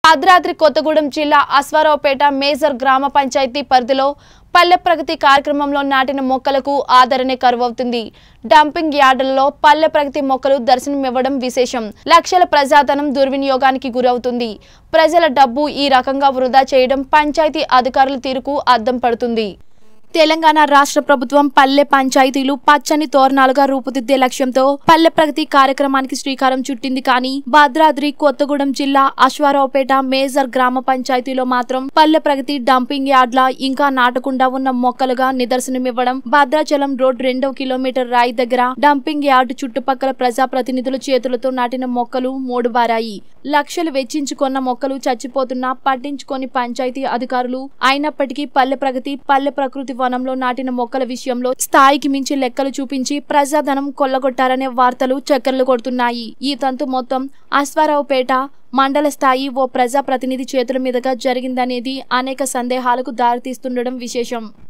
భద్రాద్రి కొత్తగూడెం జిల్లా అశ్వారావుపేట మేజర్ గ్రామ పంచాయతీ పరిధిలో పల్లె ప్రగతి కార్యక్రమంలో నాటిన మొక్కలకు ఆదరణ కరువవుతుంది డంపింగ్ యార్డులలో పల్లె ప్రగతి మొక్కలు దర్శనమివ్వడం విశేషం లక్షల ప్రజాధనం దుర్వినియోగానికి గురవుతుంది ప్రజల డబ్బు ఈ రకంగా వృధా చేయడం పంచాయతీ అధికారుల తీరుకు అద్దం పడుతుంది తెలంగాణ రాష్ట్ర ప్రభుత్వం పల్లె పంచాయతీలు పచ్చని తోరణాలుగా రూపుదిద్దే లక్ష్యంతో పల్లె ప్రగతి కార్యక్రమానికి శ్రీకారం చుట్టింది కానీ భద్రాద్రి కొత్తగూడెం జిల్లా అశ్వారావుపేట మేజర్ గ్రామ పంచాయతీలో మాత్రం పల్లె ప్రగతి డంపింగ్ యార్డ్ల ఇంకా నాటకుండా ఉన్న మొక్కలుగా నిదర్శనమివ్వడం భద్రాచలం రోడ్ రెండవ కిలోమీటర్ రాయి దగ్గర డంపింగ్ యార్డ్ చుట్టుపక్కల ప్రజాప్రతినిధుల చేతులతో నాటిన మొక్కలు మూడు బారాయి లక్షలు వెచ్చించుకున్న మొక్కలు చచ్చిపోతున్నా పట్టించుకొని పంచాయతీ అధికారులు అయినప్పటికీ పల్లె ప్రగతి పల్లె ప్రకృతి వనంలో నాటిన మొక్కల విషయంలో స్థాయికి మించి లెక్కలు చూపించి ప్రజాధనం కొల్లగొట్టారనే వార్తలు చక్కర్లు కొడుతున్నాయి ఈ తంతు మొత్తం అశ్వారావుపేట మండల స్థాయి ఓ ప్రజాప్రతినిధి చేతుల మీదుగా జరిగిందనేది అనేక సందేహాలకు దారితీస్తుండడం విశేషం